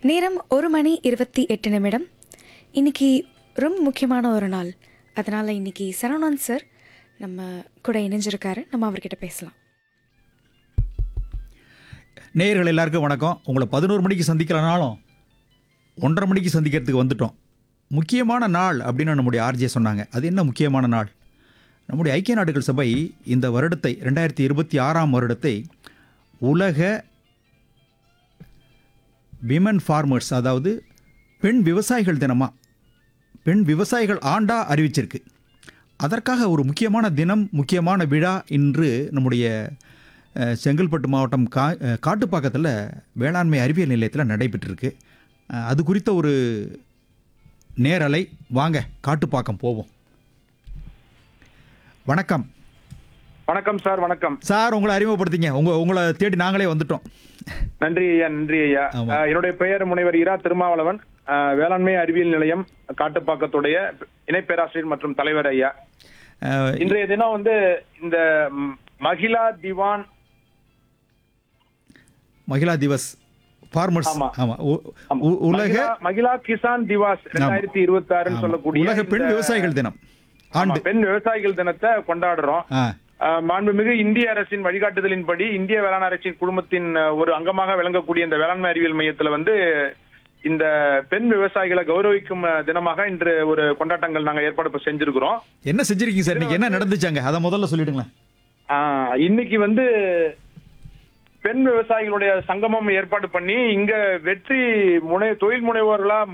நேரம் ஒரு மணி இருபத்தி எட்டு நிமிடம் இன்னைக்கு ரொம்ப முக்கியமான ஒரு நாள் அதனால் இன்னைக்கு சரவணன் சார் நம்ம கூட இணைஞ்சிருக்காரு நம்ம அவர்கிட்ட பேசலாம் நேயர்கள் எல்லாருக்கும் வணக்கம் உங்களை பதினோரு மணிக்கு சந்திக்கலனாலும் ஒன்றரை மணிக்கு சந்திக்கிறதுக்கு வந்துட்டோம் முக்கியமான நாள் அப்படின்னு நம்முடைய ஆர்ஜே சொன்னாங்க அது என்ன முக்கியமான நாள் நம்முடைய ஐக்கிய நாடுகள் சபை இந்த வருடத்தை ரெண்டாயிரத்தி இருபத்தி ஆறாம் வருடத்தை உலக விமன் ஃபார்மர்ஸ் அதாவது பெண் விவசாயிகள் தினமா பெண் விவசாயிகள் ஆண்டா அறிவிச்சிருக்கு அதற்காக ஒரு முக்கியமான தினம் முக்கியமான விழா இன்று நம்முடைய அஹ், செங்கல்பட்டு மாவட்டம் கா அஹ், காட்டுப்பாக்கத்தில் வேளாண்மை அறிவியல் நிலையத்தில் நடைபெற்றிருக்கு அஹ், அது குறித்த ஒரு நேரலை வாங்க காட்டுப்பாக்கம் போவோம் வணக்கம் வணக்கம் சார் வணக்கம் சார் உங்களை அறிமுகப்படுத்திங்க உங்க உங்களை தேடி நாங்களே வந்துட்டோம் நன்றி ஐயா நன்றி ஐயா ஆமா. அஹ், என்னுடைய பெயர் முனைவர் இரா திருமாவளவன் அஹ், வேளாண்மை அறிவியல் நிலையம் காட்டுப்பாக்கத்துடைய இணை பேராசிரியர் மற்றும் தலைவர் ஐயா அஹ், இன்றைய தினம் வந்து இந்த ம், மகிழா திவான் மகிழா திவஸ் ஃபார்மர்ஸ் ஆமா. ஆமாம் உலக மகிழா- மகிழா கிசான் திவாஸ் ரெண்டாயிரத்தி இருபத்தி ஆறுன்னு ஆமா. சொல்லக்கூடிய உலக பெண் இந்த- விவசாயிகள் தினம் ஆமா, ஆண்டு பெண் விவசாயிகள் தினத்தை கொண்டாடுறோம் ஆ அஹ், மாண்புமிகு இந்திய அரசின் வழிகாட்டுதலின்படி இந்திய வேளாண் அரசின் குழுமத்தின் அஹ், ஒரு அங்கமாக விளங்கக்கூடிய இந்த வேளாண்மை அறிவியல் மையத்துல வந்து இந்த பெண் விவசாயிகளை கௌரவிக்கும் அஹ், தினமாக இன்று ஒரு கொண்டாட்டங்கள் நாங்க ஏற்பாடு இப்ப செஞ்சிருக்கிறோம் என்ன செஞ்சிருக்கீங்க சார் இன்னைக்கு என்ன நடந்துச்சாங்க அதை முதல்ல சொல்லிடுங்களேன் ஆஹ், இன்னைக்கு வந்து பெண் விவசாயிகளுடைய சங்கமம் ஏற்பாடு பண்ணி இங்க வெற்றி முனை தொழில் முனைவோர்களா